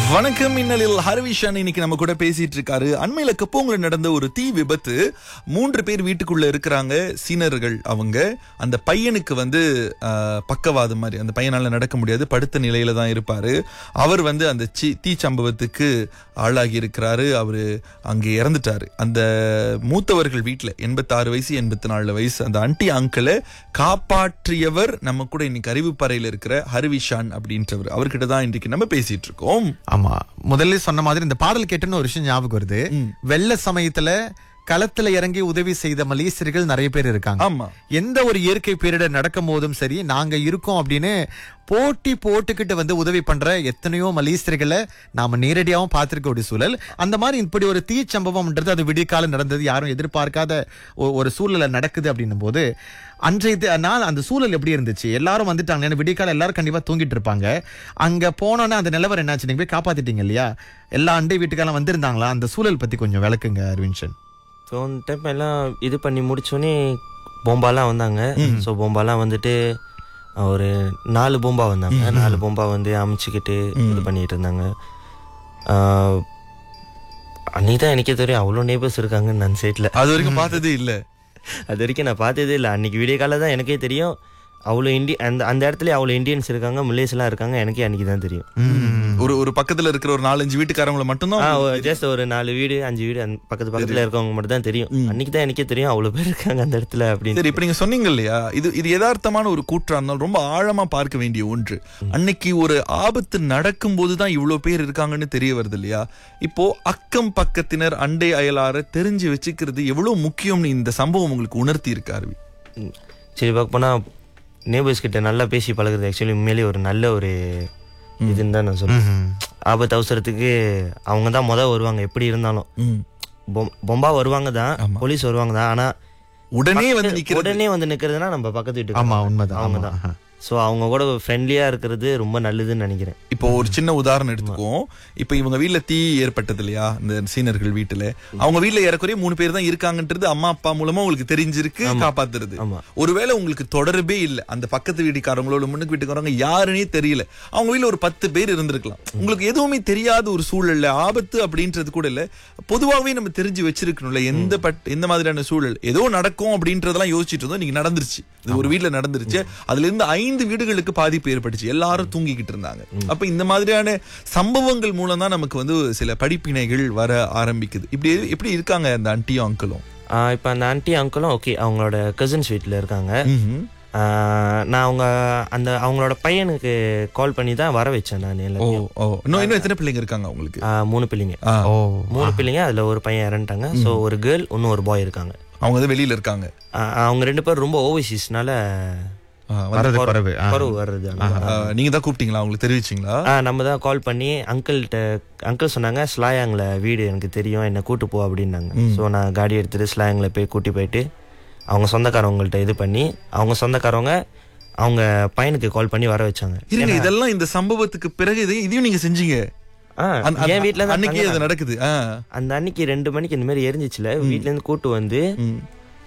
வணக்கம் இன்னலில் ஹரவிஷான் இன்னைக்கு நம்ம கூட பேசிட்டு இருக்காரு அண்மையில கப்போங்கல நடந்த ஒரு தீ விபத்து மூன்று பேர் வீட்டுக்குள்ள இருக்கிறாங்க சீனர்கள் அவங்க அந்த பையனுக்கு வந்து ஆஹ், பக்கவாதம் மாதிரி அந்த பையனால நடக்க முடியாது படுத்த நிலையில தான் இருப்பாரு அவர் வந்து அந்த சி- தீ சம்பவத்துக்கு ஆளாகி இருக்கிறாரு அவரு அங்கே இறந்துட்டாரு அந்த மூத்தவர்கள் வீட்டுல எண்பத்தாறு வயசு எண்பத்தி நாலு வயசு அந்த அண்டி அங்கிளை காப்பாற்றியவர் நம்ம கூட இன்னைக்கு அறிவிப்பறையில இருக்கிற ஹரிவிஷான் அப்படின்றவர் அவர்கிட்ட தான் இன்னைக்கு நம்ம பேசிட்டு இருக்கோம் ஆமா முதல்ல சொன்ன மாதிரி இந்த பாடல் கேட்டுன்னு ஒரு விஷயம் ஞாபகம் வருது வெள்ள சமயத்துல களத்துல இறங்கி உதவி செய்த மலேசியர்கள் நிறைய பேர் இருக்காங்க ஆமா எந்த ஒரு இயற்கை பேரிடர் நடக்கும் போதும் சரி நாங்க இருக்கோம் அப்படின்னு போட்டி போட்டுக்கிட்டு வந்து உதவி பண்ற எத்தனையோ மலேசியர்களை நாம நேரடியாவும் பார்த்திருக்க ஒரு சூழல் அந்த மாதிரி இப்படி ஒரு தீ சம்பவம்ன்றது அது விடியற்காலம் நடந்தது யாரும் எதிர்பார்க்காத ஒ- ஒரு சூழல்ல நடக்குது அப்படின்னும் போது அன்றைய தி- நாள் அந்த சூழல் எப்படி இருந்துச்சு எல்லாரும் வந்துட்டாங்க ஏன்னா விடியற்காலம் எல்லாரும் கண்டிப்பா தூங்கிட்டு இருப்பாங்க அங்க போனோன்னே அந்த நிலவரம் என்னாச்சு நீங்க போய் காப்பாத்திட்டீங்க இல்லையா எல்லா அண்டை வீட்டுக்கெல்லாம் வந்திருந்தாங்களா அந்த சூழல் பத்தி கொஞ்சம் விளக்குங்க அரவிந்தன் ஸோ அந்த டைம் எல்லாம் இது பண்ணி முடிச்சோடனே பொம்பாலாம் வந்தாங்க ஸோ பொம்பாலாம் வந்துட்டு ஒரு நாலு பொம்பா வந்தாங்க நாலு பொம்பா வந்து அமைச்சுக்கிட்டு இது பண்ணிட்டு இருந்தாங்க ஆஹ், அன்னைக்கு தான் எனக்கே தெரியும் அவ்வளோ நேபர்ஸ் இருக்காங்கன்னு அந்த சைட்டில் அது வரைக்கும் பார்த்ததே இல்ல அது வரைக்கும் நான் பார்த்ததே இல்லை அன்னைக்கு வீடியோ காலில் தான் எனக்கே தெரியும் அவ்வளோ இண்டி அந்த அந்த இடத்துல அவ்வளோ இந்தியன்ஸ் இருக்காங்க மலேசியெலாம் இருக்காங்க எனக்கே அன்னைக்கு தான் தெரியும் ஒரு ஒரு பக்கத்துல இருக்கிற ஒரு நாலஞ்சு வீட்டுக்காரங்களை மட்டும்தான் ஆ ஜஸ்ட் ஒரு நாலு வீடு அஞ்சு வீடு அந்த பக்கத்து பக்கத்தில் இருக்கவங்க மட்டும் தான் தெரியும் அன்னைக்கு தான் எனக்கே தெரியும் அவ்வளோ பேர் இருக்காங்க அந்த இடத்துல அப்படின்னு சரி இப்ப நீங்க சொன்னீங்க இல்லையா இது இது யதார்த்தமான ஒரு கூற்றா இருந்தாலும் ரொம்ப ஆழமா பார்க்க வேண்டிய ஒன்று அன்னைக்கு ஒரு ஆபத்து நடக்கும் போதுதான் இவ்வளவு பேர் இருக்காங்கன்னு தெரிய வருது இல்லையா இப்போ அக்கம் பக்கத்தினர் அண்டை அயலார தெரிஞ்சு வச்சுக்கிறது எவ்வளவு முக்கியம்னு இந்த சம்பவம் உங்களுக்கு உணர்த்தி இருக்காரு ம். சரி பார்க்க போனால் நேபர்ஸ் கிட்ட நல்லா பேசி பழகுறது ஆக்சுவலி உண்மையிலேயே ஒரு நல்ல ஒரு இதுன்னு தான் நான் சொல்லுவேன் ஆபத்து அவசரத்துக்கு அவங்க தான் முத வருவாங்க எப்படி இருந்தாலும் ம். பொம்- பொம்பா வருவாங்க தான் போலீஸ் வருவாங்க தான் ஆனா உடனே வந்து நிக்கிறது உடனே வந்து நிக்கிறதுனா நம்ம பக்கத்து வீட்டுக்கு ஆமா உண்மைதான் அவங்க ஆமா. தான் ஆஹா. ஸோ அவங்க கூட ஃப்ரெண்ட்லியா இருக்கிறது ரொம்ப நல்லதுன்னு நினைக்கிறேன் இப்போ ஒரு சின்ன உதாரணம் எடுத்துக்குவோம் இப்போ இவங்க வீட்ல தீ ஏற்பட்டது இல்லையா இந்த சீனர்கள் வீட்டுல அவங்க வீட்ல ஏறக்குறைய மூணு பேர் தான் இருக்காங்கன்றது அம்மா அப்பா மூலமா உங்களுக்கு தெரிஞ்சிருக்கு காப்பாத்துறது ஆமா. ஒருவேளை உங்களுக்கு தொடர்பே இல்ல அந்த பக்கத்து வீட்டுக்காரங்களோ இல்ல முன்னுக்கு வீட்டுக்காரங்க யாருன்னே தெரியல அவங்க வீட்ல ஒரு பத்து பேர் இருந்திருக்கலாம் உங்களுக்கு எதுவுமே தெரியாத ஒரு சூழல்ல ஆபத்து அப்படின்றது கூட இல்ல பொதுவாகவே நம்ம தெரிஞ்சு வச்சிருக்கணும்ல எந்த பட் எந்த மாதிரியான சூழல் ஏதோ நடக்கும் அப்படின்றதெல்லாம் யோசிச்சுட்டு இருந்தோம் நீங்க நடந்துருச்சு இது ஒரு வீட்ல நடந்துருச்சு அதுல இருந்து ஐந்து வீடுகளுக்கு பாதிப்பு ஏற்பட்டுச்சு எல்லாரும் தூங்கிக்கிட்டு இருந்தாங்க அப்ப இந்த மாதிரியான சம்பவங்கள் மூலம் தான் நமக்கு வந்து சில படிப்பினைகள் வர ஆரம்பிக்குது இப்படி எப்படி இருக்காங்க அந்த ஆண்டியும் அங்கிளும் ஆஹ் இப்போ அந்த ஆன்ட்டி அங்கிளும் ஓகே அவங்களோட கசின்ஸ் வீட்டில் இருக்காங்க ஆஹ் நான் அவங்க அந்த அவங்களோட பையனுக்கு கால் பண்ணி தான் வர வச்சேன் நான் ஓ எல்லாத்தையும் ஓ இன்னும் இன்னும் எத்தனை பிள்ளைங்க இருக்காங்க உங்களுக்கு ஆஹ் மூணு பிள்ளைங்க ஆ, ஓ மூணு பிள்ளைங்க அதுல ஒரு பையன் இறந்துட்டாங்க ஸோ ஒரு கேர்ள் இன்னும் ஒரு பாய் இருக்காங்க அவங்க வந்து வெளியில இருக்காங்க ஆஹ் அவங்க ரெண்டு பேரும் ரொம்ப ஓவர்சீஸ்னால ஆ, வந்து- வரது குறைவு ஆ. பரவு வர்றது ஆ, நீங்க தான் கூப்பிட்டீங்களா அவங்களுக்கு தெரிவிச்சீங்களா ஆ நம்ம தான் கால் பண்ணி அங்கிள்கிட்ட அங்கிள் சொன்னாங்க ஸ்லாயாங்கில் வீடு எனக்கு தெரியும் என்னை கூட்டு போ அப்படின்னாங்க ஸோ நான் காடி எடுத்துட்டு ஸ்லாயாங்கில் போய் கூட்டி போயிட்டு அவங்க சொந்தக்காரவங்கள்ட்ட இது பண்ணி அவங்க சொந்தக்காரவங்க அவங்க பையனுக்கு கால் பண்ணி வர வச்சாங்க இருங்க இதெல்லாம் இந்த சம்பவத்துக்கு பிறகு இதை- இதையும் நீங்க செஞ்சீங்க ஆ அந்த- அந்த- என் வீட்டில் தான் அன்னைக்கே அது நடக்குது ஆ. அந்த அன்னைக்கு ரெண்டு மணிக்கு இந்த மாதிரி எரிஞ்சிச்சுல வீட்ல இருந்து கூட்டு வந்து ம்.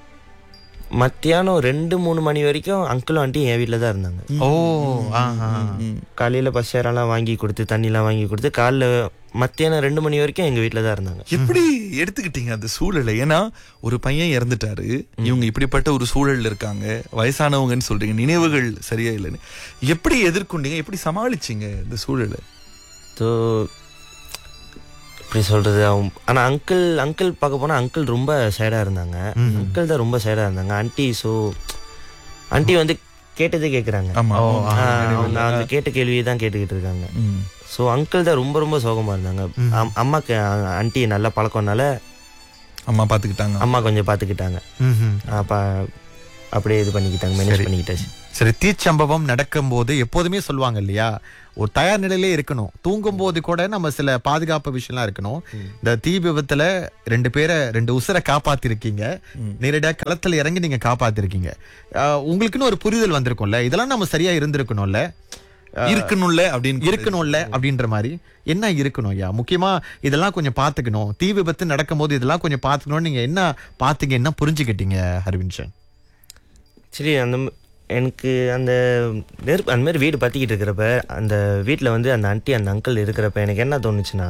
மத்தியானம் ரெண்டு மூணு மணி வரைக்கும் அங்கிளும் ஆண்டி என் வீட்டில் தான் இருந்தாங்க ஓ ஆஹா. ம். காலையில பஸ் சேரெல்லாம் வாங்கி கொடுத்து தண்ணிலாம் வாங்கி கொடுத்து காலைல மத்தியானம் ரெண்டு மணி வரைக்கும் எங்க வீட்டில் தான் இருந்தாங்க எப்படி எடுத்துக்கிட்டீங்க அந்த சூழலை ஏன்னா ஒரு பையன் இறந்துட்டாரு இவங்க இப்படிப்பட்ட ஒரு சூழல்ல இருக்காங்க வயசானவங்கன்னு சொல்றீங்க நினைவுகள் சரியா இல்லைன்னு எப்படி எதிர்கொண்டீங்க எப்படி சமாளிச்சீங்க இந்த சூழலை ஸோ எப்படி சொல்றது அவன் ஆனா அங்கிள் அங்கிள் பார்க்க போனா அங்கிள் ரொம்ப சேடா இருந்தாங்க அங்கிள் தான் ரொம்ப சேடா இருந்தாங்க ஆன்ட்டி ஸோ ஆன்ட்டி வந்து கேட்டதே கேட்குறாங்க ஆமா அவங்க அந்த கேட்ட கேள்வியை தான் கேட்டுக்கிட்டு இருக்காங்க ம். ஸோ அங்கிள் தான் ரொம்ப ரொம்ப சோகமா இருந்தாங்க அம்- அம்மாக்கு ஆன்ட்டி நல்ல பழக்கம்னால அம்மா பாத்துக்கிட்டாங்க அம்மா கொஞ்சம் பார்த்துக்கிட்டாங்க ம்ஹும். அப்ப அப்படியே இது பண்ணிக்கிட்டாங்க மேனேஜ் பண்ணிக்கிட்டாச்சு சரி தீச்சம்பவம் நடக்கும்போது எப்போதுமே சொல்லுவாங்க இல்லையா ஒரு தயார் நிலையிலே இருக்கணும் தூங்கும் போது கூட நம்ம சில பாதுகாப்பு விஷயம்லாம் இருக்கணும் இந்த தீ விபத்துல ரெண்டு பேரை ரெண்டு உசுரை காப்பாத்திருக்கீங்க நேரடியா களத்துல இறங்கி நீங்க காப்பாத்திருக்கீங்க ஆஹ் உங்களுக்குன்னு ஒரு புரிதல் வந்திருக்கும்ல இதெல்லாம் நம்ம சரியா இருந்திருக்கணும்ல இருக்கணும்ல அப்படின்னு இருக்கணும்ல அப்படின்ற மாதிரி என்ன இருக்கணும் ஐயா முக்கியமா இதெல்லாம் கொஞ்சம் பாத்துக்கணும் தீ விபத்து நடக்கும்போது இதெல்லாம் கொஞ்சம் பாத்துக்கணும் நீங்க என்ன பாத்தீங்க என்ன புரிஞ்சுக்கிட்டீங்க ஹர்வின்சன் சரி அந்த ம- எனக்கு அந்த நெருப்பு அந்த மாதிரி வீடு பற்றிக்கிட்டு இருக்கிறப்ப அந்த வீட்டில் வந்து அந்த ஆண்டி அந்த அங்கிள் இருக்கிறப்ப எனக்கு என்ன தோணுச்சுன்னா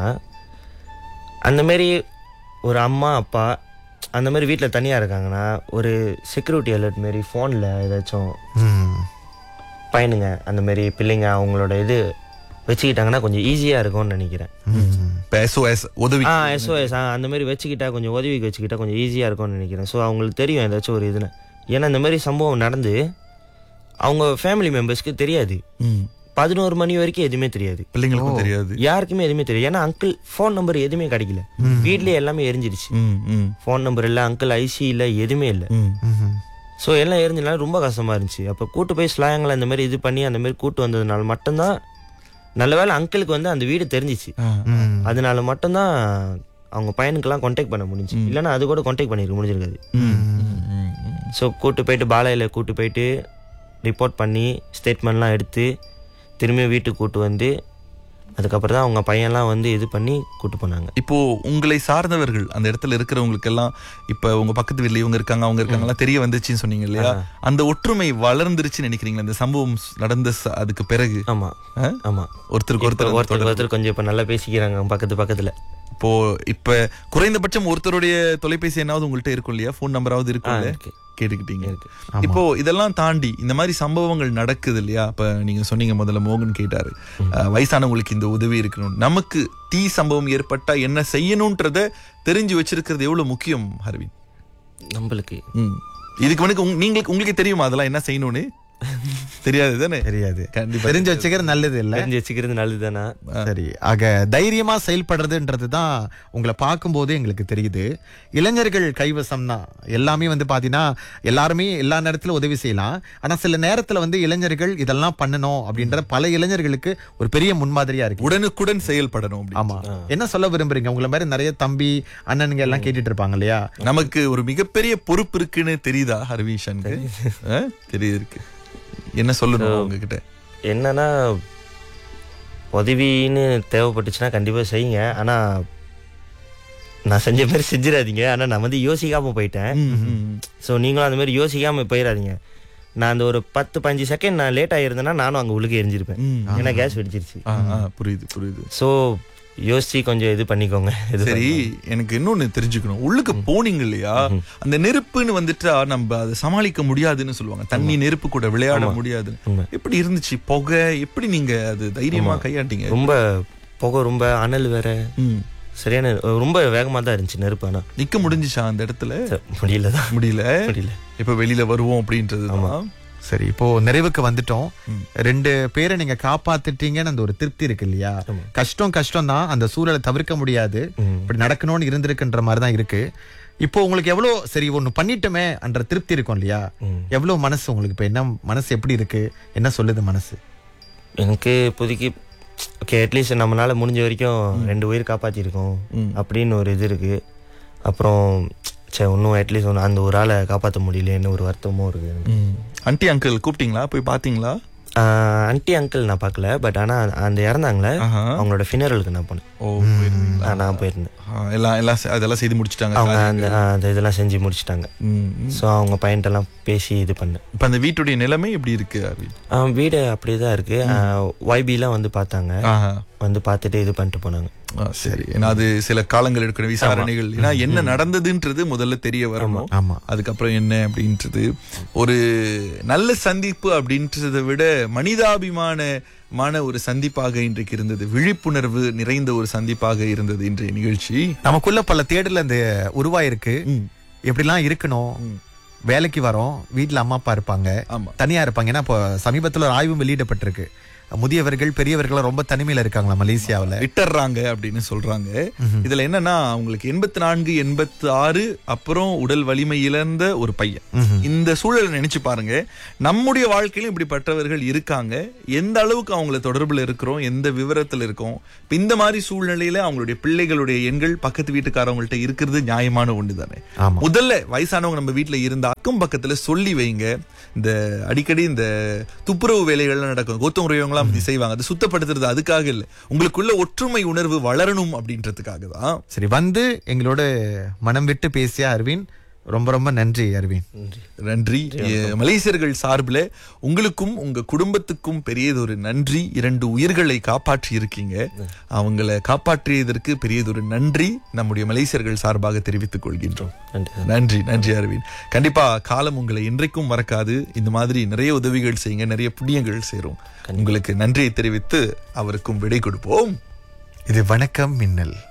அந்த மாதிரி ஒரு அம்மா அப்பா அந்த மாதிரி வீட்டில் தனியாக இருக்காங்கன்னா ஒரு செக்யூரிட்டி அலர்ட் மாரி ஃபோனில் ஏதாச்சும் ம். பையனுங்க அந்த மாதிரி பிள்ளைங்க அவங்களோட இது வச்சுக்கிட்டாங்கன்னா கொஞ்சம் ஈஸியாக இருக்கும்னு நினைக்கிறேன் ம். இப்ப SOS உதவி ஆ எஸ்ஓஎஸ் ஆ அந்த மாதிரி வச்சுக்கிட்டா கொஞ்சம் உதவிக்கு வச்சுக்கிட்டா கொஞ்சம் ஈஸியாக இருக்கும்னு நினைக்கிறேன் ஸோ அவங்களுக்கு தெரியும் ஏதாச்சும் ஒரு இதுன்னு ஏன்னா இந்த மாதிரி சம்பவம் நடந்து அவங்க ஃபேமிலி மெம்பர்ஸ்க்கு தெரியாது ம். பதினோரு மணி வரைக்கும் எதுவுமே தெரியாது பிள்ளைங்களுக்கும் தெரியாது யாருக்குமே எதுவுமே தெரியாது ஏன்னா அங்கிள் ஃபோன் நம்பர் எதுவுமே கிடைக்கல வீட்லயே எல்லாமே எரிஞ்சிருச்சு ம், ம், ஃபோன் நம்பர் இல்லை அங்கிள் ஐசி இல்லை எதுவுமே இல்லை ம். ம்ஹும். ஸோ எல்லாம் எரிஞ்சனால ரொம்ப கஷ்டமா இருந்துச்சு அப்போ கூட்டு போய் ஸ்லாயங்களை இந்த மாதிரி இது பண்ணி அந்த மாதிரி கூட்டு வந்ததுனால மட்டும்தான் நல்ல வேளை அங்கிளுக்கு வந்து அந்த வீடு தெரிஞ்சிச்சு ஆ. ம். அதனால மட்டும்தான் அவங்க பையனுக்கெல்லாம் காண்டாக்ட் பண்ண முடிஞ்சு இல்லைன்னா அது கூட காண்டாக்ட் பண்ணிருக்க முடிஞ்சிருக்காது ம், ம், ம், ம். ஸோ கூட்டு போயிட்டு பாலையில் கூட்டு போயிட்டு ரிப்போர்ட் பண்ணி ஸ்டேட்மெண்ட்லாம் எடுத்து திரும்பி வீட்டுக்கு கூட்டு வந்து அதுக்கப்புறம் தான் அவங்க பையன்லாம் வந்து இது பண்ணி கூட்டு போனாங்க இப்போ உங்களை சார்ந்தவர்கள் அந்த இடத்துல இருக்கிறவங்களுக்கு எல்லாம் இப்ப உங்க பக்கத்து வீட்ல இவங்க இருக்காங்க அவங்க இருக்காங்க எல்லாம் தெரிய வந்துச்சுன்னு சொன்னீங்க இல்லையா அந்த ஒற்றுமை வளர்ந்துருச்சுன்னு நினைக்கிறீங்களா இந்த சம்பவம் நடந்த ச- அதுக்கு பிறகு ஆமாம் ஆ? ஆமாம் ஒருத்தருக்கு ஒருத்தர் ஒருத்தர் ஒருத்தர் கொஞ்சம் இப்போ நல்லா பேசிக்கிறாங்க பக்கத்து பக்கத்தில் இப்போ இப்ப குறைந்தபட்சம் ஒருத்தருடைய தொலைபேசி என்னாவது உங்கள்ட்ட இருக்கும் இல்லையா போன் நம்பராவது இருக்கும் இல்லையா இருக்கு. கேட்டுக்கிட்டீங்க இருக்கு. இப்போ இதெல்லாம் தாண்டி இந்த மாதிரி சம்பவங்கள் நடக்குது இல்லையா அப்ப நீங்க சொன்னீங்க முதல்ல மோகன் கேட்டாரு அஹ், வயசானவங்களுக்கு இந்த உதவி இருக்கணும் நமக்கு தீ சம்பவம் ஏற்பட்டா என்ன செய்யணும்ன்றத தெரிஞ்சு வச்சிருக்கிறது எவ்வளவு முக்கியம் ஹர்வின் நம்மளுக்கு ம். இதுக்கு வந்து உங்க- நீங்களுக்கு உங்களுக்கு தெரியுமா அதெல்லாம் என்ன செய்யணும்னு தெரியாது தானே தெரியாது கண்டிப்பா தெரிஞ்சு வச்சுக்கிறது நல்லது இல்ல தெரிஞ்சு வச்சுக்கிறது நல்லது தானே சரி ஆக தைரியமா செயல்படுறதுன்றது தான் உங்களை பார்க்கும்போது எங்களுக்கு தெரியுது இளைஞர்கள் கைவசம் தான் எல்லாமே வந்து பாத்தீங்கன்னா எல்லாருமே எல்லா நேரத்துல உதவி செய்யலாம் ஆனா சில நேரத்துல வந்து இளைஞர்கள் இதெல்லாம் பண்ணணும் அப்படின்ற பல இளைஞர்களுக்கு ஒரு பெரிய முன்மாதிரியா இருக்கு உடனுக்குடன் செயல்படணும் அப்படி ஆமா என்ன சொல்ல விரும்புறீங்க உங்களை மாதிரி நிறைய தம்பி அண்ணனுங்க எல்லாம் கேட்டுட்டு இருப்பாங்க இல்லையா நமக்கு ஒரு மிகப்பெரிய பொறுப்பு இருக்குன்னு தெரியுதா ஹர்வீஷனுக்கு ஆ? தெரியுது இருக்கு என்ன சொல்லணும் உங்ககிட்ட என்னன்னா உதவின்னு தேவைப்பட்டுச்சுன்னா கண்டிப்பாக செய்யுங்க ஆனால் நான் செஞ்ச மாதிரி செஞ்சிடாதீங்க ஆனால் நான் வந்து யோசிக்காமல் போயிட்டேன் ஸோ நீங்களும் அந்த மாதிரி யோசிக்காமல் போயிடாதீங்க நான் அந்த ஒரு பத்து பதினஞ்சு செகண்ட் நான் லேட் ஆகிருந்தேன்னா நானும் அங்கே உழுக எரிஞ்சிருப்பேன் ம். ஏன்னா கேஸ் வெடிச்சிருச்சு ஆ, ஆ, புரியுது புரியுது ஸோ யோசிச்சு கொஞ்சம் இது பண்ணிக்கோங்க இது சரி எனக்கு இன்னொன்னு தெரிஞ்சுக்கணும் உள்ளுக்கு போனீங்க இல்லையா அந்த நெருப்புன்னு வந்துட்டா நம்ம அதை சமாளிக்க முடியாதுன்னு சொல்லுவாங்க தண்ணி நெருப்பு கூட விளையாட முடியாதுன்னு உண்மை. எப்படி இருந்துச்சு புகை எப்படி நீங்க அது தைரியமா கையாண்டீங்க ரொம்ப புகை ரொம்ப அனல் வேற ம். சரியான ரொம்ப வேகமாக தான் இருந்துச்சு நெருப்பு ஆனால் நிக்க முடிஞ்சுச்சா அந்த இடத்துல முடியல தான் முடியல முடியல இப்ப வெளியில வருவோம் அப்படின்றது சரி இப்போ நிறைவுக்கு வந்துட்டோம் ரெண்டு பேரை நீங்க காப்பாத்திட்டீங்கன்னு அந்த ஒரு திருப்தி இருக்கு இல்லையா கஷ்டம் கஷ்டம் தான் அந்த சூழலை தவிர்க்க முடியாது இப்படி நடக்கணும்னு இருந்திருக்குன்ற மாதிரி தான் இருக்கு இப்போ உங்களுக்கு எவ்வளவு சரி ஒண்ணு பண்ணிட்டோமே என்ற திருப்தி இருக்கும் இல்லையா எவ்வளவு மனசு உங்களுக்கு இப்ப என்ன மனசு எப்படி இருக்கு என்ன சொல்லுது மனசு எனக்கு இப்போதைக்கு ஓகே அட்லீஸ்ட் நம்மளால முடிஞ்ச வரைக்கும் ரெண்டு உயிர் காப்பாற்றிருக்கோம் அப்படின்னு ஒரு இது இருக்கு அப்புறம் சரி இன்னும் அட்லீஸ்ட் ஒன்று அந்த ஒரு ஆளை காப்பாற்ற முடியலன்னு ஒரு வருத்தமும் இருக்கு எனக்கு. ஆண்டி அங்கிள் கூப்பிட்டீங்களா போய் பாத்தீங்களா ஆஹ் ஆன்ட்டி அங்கிள் நான் பார்க்கல பட் ஆனால் அந்த இறந்தாங்களே ஆஹா. அவங்களோட ஃபினரலுக்கு நான் போனேன் ஓ போயிருந்தீங்களா? ஆ, நான் போயிருந்தேன் ஆ, எல்லாம் எல்லாம் செ- அதெல்லாம் செய்து முடிச்சிட்டாங்க அவங்க அந்த ஆ, அந்த இதெல்லாம் செஞ்சு முடிச்சிட்டாங்க ம், ம். ஸோ அவங்க பையன்ட்டெல்லாம் பேசி இது பண்ணேன் இப்ப அந்த வீட்டுடைய நிலைமை எப்படி இருக்கு அரவிந்த் ஆ, வீடு அப்படியே தான் இருக்கு ஒய்பிலாம் வந்து பார்த்தாங்க ஆஹா. வந்து பார்த்துட்டு இது பண்ணிட்டு போனாங்க ஆ, சரி ஏன்னா அது சில காலங்கள் எடுக்கணும் விசாரணைகள் ஏன்னா என்ன நடந்ததுன்றது முதல்ல தெரிய வரணும் ஆமா அதுக்கப்புறம் என்ன அப்படின்றது ஒரு நல்ல சந்திப்பு அப்படின்றத விட மனிதாபிமானமான ஒரு சந்திப்பாக இன்றைக்கு இருந்தது விழிப்புணர்வு நிறைந்த ஒரு சந்திப்பாக இருந்தது இன்றைய நிகழ்ச்சி நமக்குள்ள பல தேடல் அந்த உருவாயிருக்கு எப்படிலாம் இருக்கணும் வேலைக்கு வரோம் வீட்ல அம்மா அப்பா இருப்பாங்க ஆமா தனியா இருப்பாங்க ஏன்னா இப்போ சமீபத்துல ஒரு ஆய்வும் வெளியிடப்பட்டிருக்கு முதியவர்கள் பெரியவர்கள் ரொம்ப தனிமையில இருக்காங்களா மலேசியாவுல விட்டுறாங்க அப்படின்னு சொல்றாங்க இதுல என்னன்னா அவங்களுக்கு எண்பத்தி நான்கு எண்பத்தி ஆறு அப்புறம் உடல் வலிமை இழந்த ஒரு பையன் இந்த சூழலை நினைச்சு பாருங்க நம்முடைய வாழ்க்கையிலும் இப்படிப்பட்டவர்கள் இருக்காங்க எந்த அளவுக்கு அவங்கள தொடர்புல இருக்கிறோம் எந்த விவரத்துல இருக்கோம் இப்ப இந்த மாதிரி சூழ்நிலையில அவங்களுடைய பிள்ளைகளுடைய எண்கள் பக்கத்து வீட்டுக்காரவங்கள்ட்ட இருக்கிறது நியாயமான ஒன்று தானே ஆமா முதல்ல வயசானவங்க நம்ம வீட்ல இருந்த அக்கம் பக்கத்துல சொல்லி வைங்க இந்த அடிக்கடி இந்த துப்புரவு வேலைகள்லாம் நடக்கும் கௌதம் உரையவங்களாம் அப்படி செய்வாங்க அது சுத்தப்படுத்துறது அதுக்காக இல்ல உங்களுக்குள்ள ஒற்றுமை உணர்வு வளரணும் அப்படின்றதுக்காக தான் சரி வந்து எங்களோட மனம் விட்டு பேசிய அரவிந்த் ரொம்ப ரொம்ப நன்றி அரவிந்த் நன்றி நன்றி எ- மலேசியர்கள் சார்பில் உங்களுக்கும் உங்க குடும்பத்துக்கும் பெரியதொரு நன்றி இரண்டு உயிர்களை காப்பாற்றி இருக்கீங்க அவங்கள காப்பாற்றியதற்கு பெரியதொரு நன்றி நம்முடைய மலேசியர்கள் சார்பாக தெரிவித்துக் கொள்கின்றோம் நன்றி நன்றி நன்றி அரவிந்த் கண்டிப்பா காலம் உங்களை என்றைக்கும் மறக்காது இந்த மாதிரி நிறைய உதவிகள் செய்யுங்க நிறைய புண்ணியங்கள் சேரும் உங்களுக்கு நன்றியை தெரிவித்து அவருக்கும் விடை கொடுப்போம் இது வணக்கம் மின்னல்